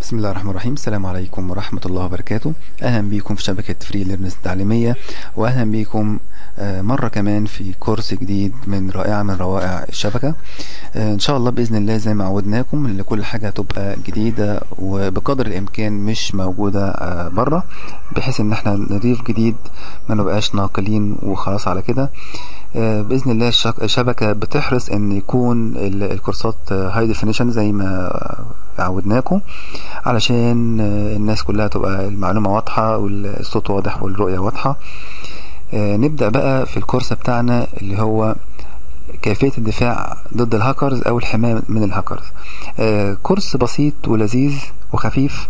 بسم الله الرحمن الرحيم السلام عليكم ورحمة الله وبركاته أهلا بكم في شبكة فري ليرنس التعليمية وأهلا بكم آه، مرة كمان في كورس جديد من رائعة من روائع الشبكة آه، إن شاء الله بإذن الله زي ما عودناكم إن كل حاجة هتبقى جديدة وبقدر الإمكان مش موجودة آه، بره بحيث إن احنا نضيف جديد ما نبقاش ناقلين وخلاص على كده آه، بإذن الله الشك- الشبكة بتحرص إن يكون ال- الكورسات هاي ديفينيشن زي ما عودناكم علشان آه، الناس كلها تبقى المعلومة واضحة والصوت واضح والرؤية واضحة آه، نبدأ بقى في الكورس بتاعنا اللي هو كيفية الدفاع ضد الهاكرز أو الحماية من الهاكرز آه، كورس بسيط ولذيذ وخفيف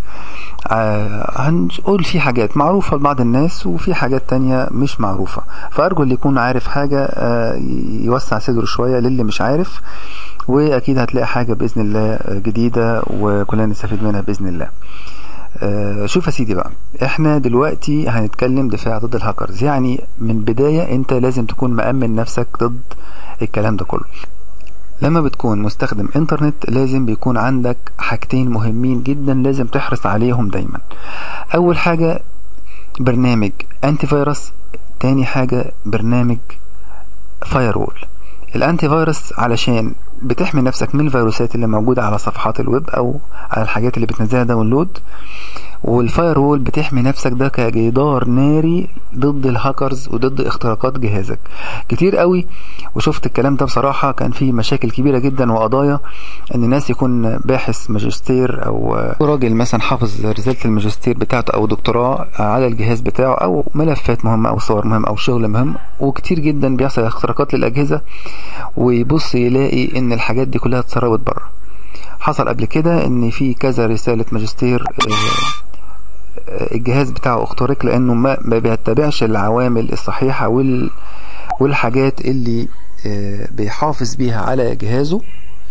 آه، هنقول فيه حاجات معروفة لبعض الناس وفي حاجات تانية مش معروفة فأرجو اللي يكون عارف حاجة آه، يوسع صدره شوية للي مش عارف وأكيد هتلاقي حاجة بإذن الله جديدة وكلنا نستفيد منها بإذن الله آه، شوف يا سيدي بقى احنا دلوقتي هنتكلم دفاع ضد الهاكرز يعني من بداية انت لازم تكون مأمن نفسك ضد الكلام ده كله لما بتكون مستخدم انترنت لازم بيكون عندك حاجتين مهمين جدا لازم تحرص عليهم دايما اول حاجة برنامج انتي فيروس تاني حاجة برنامج فايرول الانتي فيروس علشان بتحمي نفسك من الفيروسات اللي موجودة على صفحات الويب او على الحاجات اللي بتنزلها داونلود والفاير وول بتحمي نفسك ده كجدار ناري ضد الهاكرز وضد اختراقات جهازك كتير قوي وشفت الكلام ده بصراحة كان فيه مشاكل كبيرة جدا وقضايا ان ناس يكون باحث ماجستير او راجل مثلا حافظ رسالة الماجستير بتاعته او دكتوراه على الجهاز بتاعه او ملفات مهمة او صور مهمة او شغل مهم وكتير جدا بيحصل اختراقات للاجهزة ويبص يلاقي ان الحاجات دي كلها اتسربت بره حصل قبل كده ان في كذا رسالة ماجستير آه، الجهاز بتاعه اخترق لانه ما ما بيتبعش العوامل الصحيحة وال والحاجات اللي آه، بيحافظ بيها على جهازه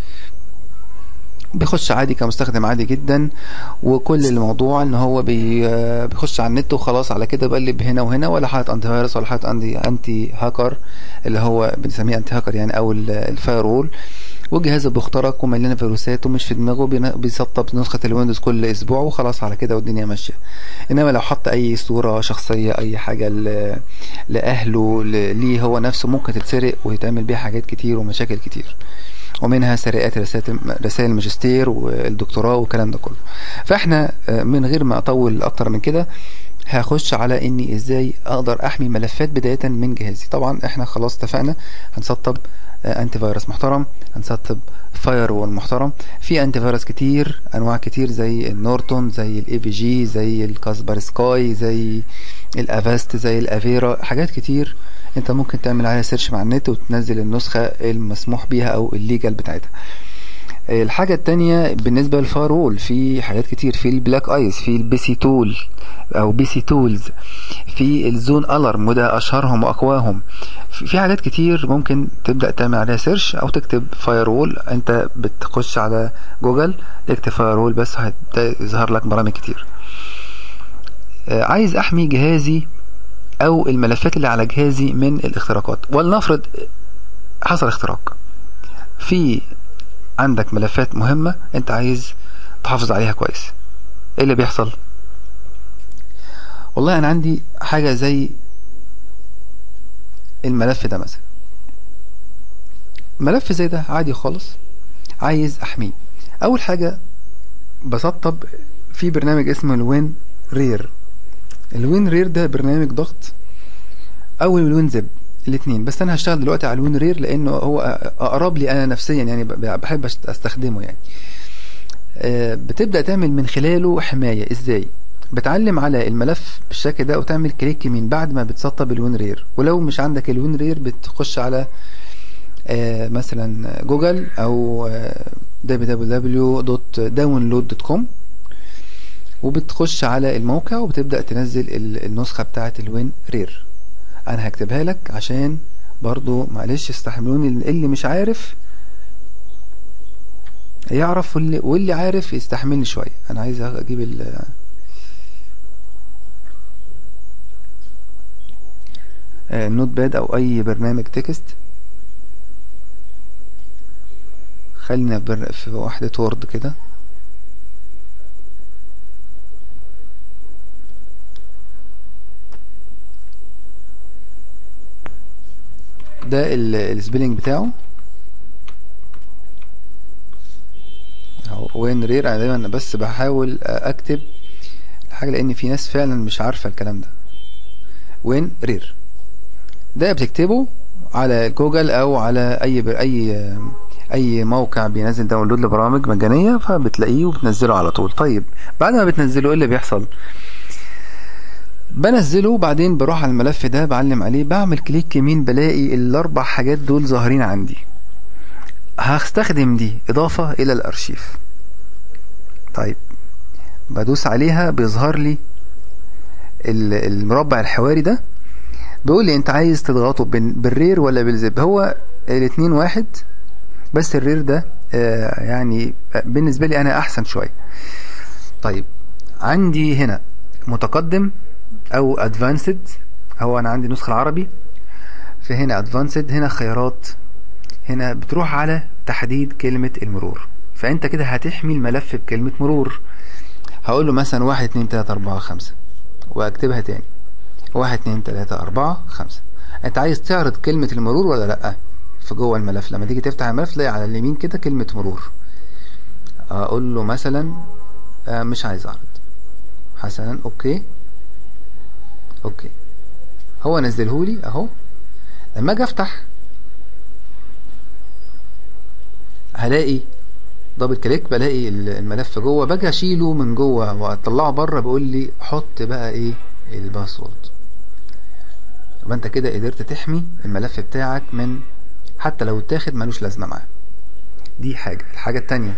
بيخش عادي كمستخدم عادي جدا وكل الموضوع ان هو بي آه، بيخش على النت وخلاص على كده بقلب هنا وهنا ولا حاطط انتي فيروس ولا حاطط انتي انتي هاكر اللي هو بنسميه انتي هاكر يعني او الفاير وول وجهازه بيخترق ومليان فيروسات ومش في دماغه بين- بيسطب نسخة الويندوز كل اسبوع وخلاص على كده والدنيا ماشية انما لو حط اي صورة شخصية اي حاجة ل- لاهله ل- ليه هو نفسه ممكن تتسرق ويتعمل بيها حاجات كتير ومشاكل كتير ومنها سرقات رسائل رسائل الماجستير والدكتوراه والكلام ده كله فاحنا آه، من غير ما اطول اكتر من كده هخش على اني ازاي اقدر احمي ملفات بداية من جهازي طبعا احنا خلاص اتفقنا هنسطب آه، انتي فيروس محترم هنسطب فاير وول محترم في انتي فيروس كتير انواع كتير زي النورتون زي الاي في جي زي الكاسبر سكاي زي الافاست زي الافيرا حاجات كتير انت ممكن تعمل عليها سيرش مع النت وتنزل النسخة المسموح بيها او الليجال بتاعتها الحاجة التانية بالنسبة للفايرول في حاجات كتير في البلاك ايز في البي سي تول او بي سي تولز في الزون الارم وده اشهرهم واقواهم في في حاجات كتير ممكن تبدأ تعمل عليها سيرش او تكتب فايرول انت بتخش على جوجل تكتب فايرول بس هتبدأ يظهر لك برامج كتير آه، عايز احمي جهازي او الملفات اللي على جهازي من الاختراقات ولنفرض حصل اختراق في عندك ملفات مهمة انت عايز تحافظ عليها كويس ايه اللي بيحصل والله انا عندي حاجة زي الملف ده مثلا ملف زي ده عادي خالص عايز احميه اول حاجة بسطب في برنامج اسمه الوين رير الوين رير ده برنامج ضغط او الوين زب الاثنين بس انا هشتغل دلوقتي على الوين رير لانه هو اقرب لي انا نفسيا يعني ب- بحب أست- استخدمه يعني آه، بتبدا تعمل من خلاله حمايه ازاي بتعلم على الملف بالشكل ده وتعمل كليك يمين بعد ما بتسطب الوين رير ولو مش عندك الوين رير بتخش على آه، مثلا جوجل او آه، www.download.com وبتخش على الموقع وبتبدأ تنزل ال- النسخة بتاعة الوين رير انا هكتبها لك عشان برضو معلش استحملوني اللي مش عارف يعرف واللي, واللي عارف يستحملني شوية انا عايز اجيب ال آه، النوت باد او اي برنامج تكست خلينا بر- في واحدة وورد كده ده السبيلنج بتاعه اهو وين رير انا دايما بس بحاول اكتب الحاجه لان في ناس فعلا مش عارفه الكلام ده وين رير ده بتكتبه على جوجل او على اي بر اي اي موقع بينزل داونلود لبرامج مجانيه فبتلاقيه وبتنزله على طول طيب بعد ما بتنزله ايه اللي بيحصل بنزله وبعدين بروح على الملف ده بعلم عليه بعمل كليك يمين بلاقي الاربع حاجات دول ظاهرين عندي هستخدم دي اضافه الى الارشيف طيب بدوس عليها بيظهر لي المربع الحواري ده بيقول لي انت عايز تضغطه بالرير ولا بالزب هو الاتنين واحد بس الرير ده آه يعني بالنسبة لي انا احسن شوية طيب عندي هنا متقدم او ادفانسد هو انا عندي نسخة العربي فهنا ادفانسد هنا خيارات هنا بتروح على تحديد كلمة المرور فانت كده هتحمي الملف بكلمة مرور هقول له مثلا واحد اتنين تلاتة اربعة خمسة واكتبها تاني واحد اتنين تلاتة اربعة خمسة انت عايز تعرض كلمة المرور ولا لأ في جوه الملف لما تيجي تفتح الملف تلاقي على اليمين كده كلمة مرور اقول له مثلا آه مش عايز اعرض حسنا اوكي اوكي هو نزلهولي اهو لما اجي افتح هلاقي دبل كليك بلاقي الملف جوه باجي اشيله من جوه واطلعه بره بيقول لي حط بقى ايه الباسورد يبقى انت كده قدرت تحمي الملف بتاعك من حتى لو اتاخد ملوش لازمه معاه دي حاجه الحاجه التانية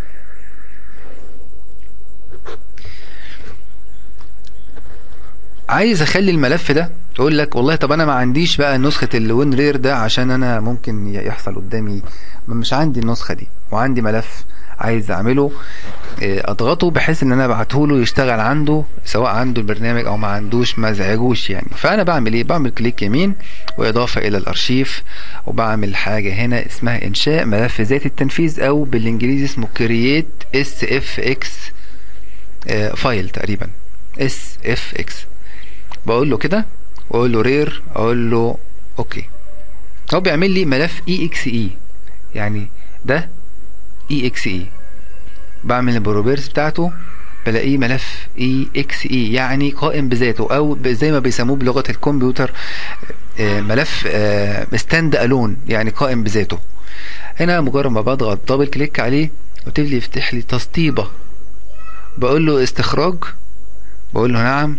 عايز اخلي الملف ده تقول لك والله طب انا ما عنديش بقى نسخه الوين رير ده عشان انا ممكن يحصل قدامي مش عندي النسخه دي وعندي ملف عايز اعمله اضغطه بحيث ان انا ابعته له يشتغل عنده سواء عنده البرنامج او ما عندوش ما زعجوش يعني فانا بعمل ايه بعمل كليك يمين واضافه الى الارشيف وبعمل حاجه هنا اسمها انشاء ملف ذات التنفيذ او بالانجليزي اسمه كرييت اس اف اكس فايل تقريبا اس اف اكس بقول له كده واقول له رير اقول له اوكي هو بيعمل لي ملف اي اكس اي يعني ده اي اكس اي بعمل البروبيرس بتاعته بلاقيه ملف اي اكس اي يعني قائم بذاته او زي ما بيسموه بلغه الكمبيوتر ملف ستاند الون يعني قائم بذاته هنا مجرد ما بضغط دبل كليك عليه وتبتدي يفتح لي تسطيبه بقول له استخراج بقول له نعم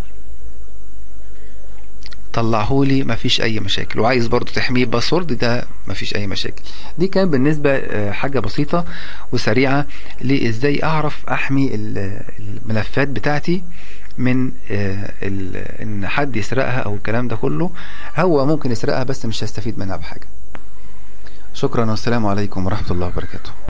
طلعهولي مفيش اي مشاكل وعايز برضو تحميه باسورد ده مفيش اي مشاكل دي كان بالنسبة حاجة بسيطة وسريعة لازاي اعرف احمي الملفات بتاعتي من ان حد يسرقها او الكلام ده كله هو ممكن يسرقها بس مش هستفيد منها بحاجة شكرا والسلام عليكم ورحمة الله وبركاته